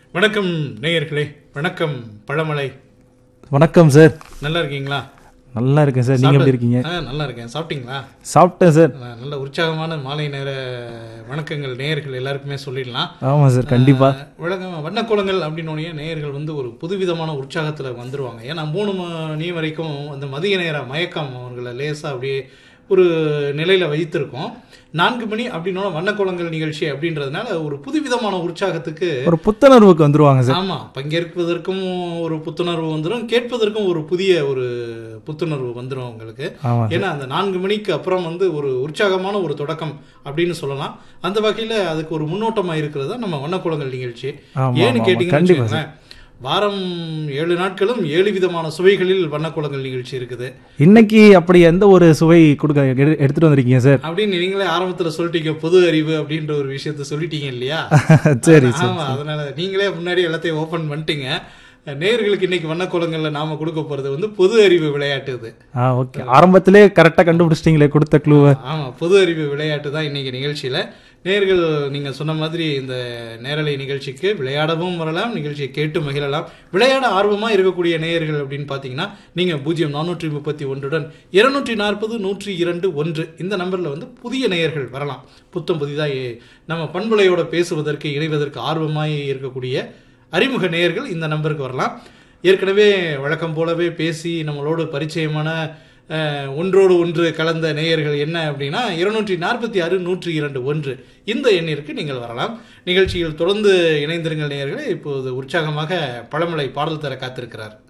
வணக்கம் நேயர்களே வணக்கம் பழமலை வணக்கம் சார் நல்லா இருக்கீங்களா நல்லா இருக்கேன் சார் நீங்க எப்படி இருக்கீங்க ஆ நல்லா இருக்கேன் சாப்பிட்டீங்களா சாப்பிட்டேன் சார் ஆ, நல்ல உற்சாகமான மாலை நேர வணக்கங்கள் நேயர்கள் எல்லாருக்குமே சொல்லிடலாம் ஆமா சார் கண்டிப்பா உலகம் வண்ணக்கோலங்கள் அப்படின்னோடனே நேயர்கள் வந்து ஒரு புதுவிதமான உற்சாகத்தில் வந்துருவாங்க ஏன்னா மூணு மணி வரைக்கும் அந்த மதிய நேர மயக்கம் அவர்களை லேசாக அப்படியே ஒரு நிலையில் வைத்திருக்கோம் நான்கு மணி அப்படின்னோட வண்ணக்கோலங்கள் நிகழ்ச்சி அப்படின்றதுனால ஒரு புதுவிதமான உற்சாகத்துக்கு ஒரு புத்துணர்வுக்கு வந்துருவாங்க சார் ஆமா பங்கேற்பதற்கும் ஒரு புத்துணர்வு வந்துடும் கேட்பதற்கும் ஒரு புதிய ஒரு புத்துணர்வு வந்துடும் உங்களுக்கு ஆமா ஏன்னா அந்த நான்கு மணிக்கு அப்புறம் வந்து ஒரு உற்சாகமான ஒரு தொடக்கம் அப்படின்னு சொல்லலாம் அந்த வகையில அதுக்கு ஒரு முன்னோட்டமா இருக்கிறது தான் நம்ம வண்ணக்குளங்கள் நிகழ்ச்சி ஆமா, ஏன்னு ஆமா, கேட்டீங்கன்னு கண்டிப்பா வச்சுக்கோங்களேன், வாரம் ஏழு நாட்களும் ஏழு விதமான சுவைகளில் வண்ணக்குளங்கள் நிகழ்ச்சி இருக்குது இன்னைக்கு அப்படி எந்த ஒரு சுவை கொடுக்க எடு- எடுத்துட்டு வந்திருக்கீங்க சார் அப்படின்னு நீங்களே ஆரம்பத்துல சொல்லிட்டீங்க பொது அறிவு அப்படின்ற ஒரு விஷயத்த சொல்லிட்டீங்க இல்லையா சரி ஆமா அதனால நீங்களே முன்னாடி எல்லாத்தையும் ஓபன் பண்ணிட்டீங்க நேயர்களுக்கு இன்னைக்கு வண்ணக்கோலங்கள்ல நாம கொடுக்க போறது வந்து பொது அறிவு விளையாட்டு இது ஆ ஓகே ஆரம்பத்திலே கரெக்டா கண்டுபிடிச்சிட்டீங்களே கொடுத்த க்ளூவை ஆமா பொது அறிவு விளையாட்டு தான் இன்னைக்கு நிகழ்ச்சியில நேர்கள் நீங்க சொன்ன மாதிரி இந்த நேரலை நிகழ்ச்சிக்கு விளையாடவும் வரலாம் நிகழ்ச்சியை கேட்டு மகிழலாம் விளையாட ஆர்வமா இருக்கக்கூடிய நேயர்கள் அப்படின்னு பாத்தீங்கன்னா நீங்க பூஜ்ஜியம் நானூற்றி முப்பத்தி ஒன்றுடன் இருநூற்றி நாற்பது நூற்றி இரண்டு ஒன்று இந்த நம்பர்ல வந்து புதிய நேயர்கள் வரலாம் புத்தம் புதிதாக நம்ம பண்புலையோட பேசுவதற்கு இணைவதற்கு ஆர்வமாய் இருக்கக்கூடிய அறிமுக நேயர்கள் இந்த நம்பருக்கு வரலாம் ஏற்கனவே வழக்கம் போலவே பேசி நம்மளோடு பரிச்சயமான அஹ், ஒன்றோடு ஒன்று கலந்த நேயர்கள் என்ன அப்படின்னா இருநூற்றி நாற்பத்தி ஆறு நூற்றி இரண்டு ஒன்று இந்த எண்ணிற்கு நீங்கள் வரலாம் நிகழ்ச்சியில் தொடர்ந்து இணைந்திருங்கள் நேயர்களே இப்போது உற்சாகமாக பழமலை பாடல் தர காத்திருக்கிறார்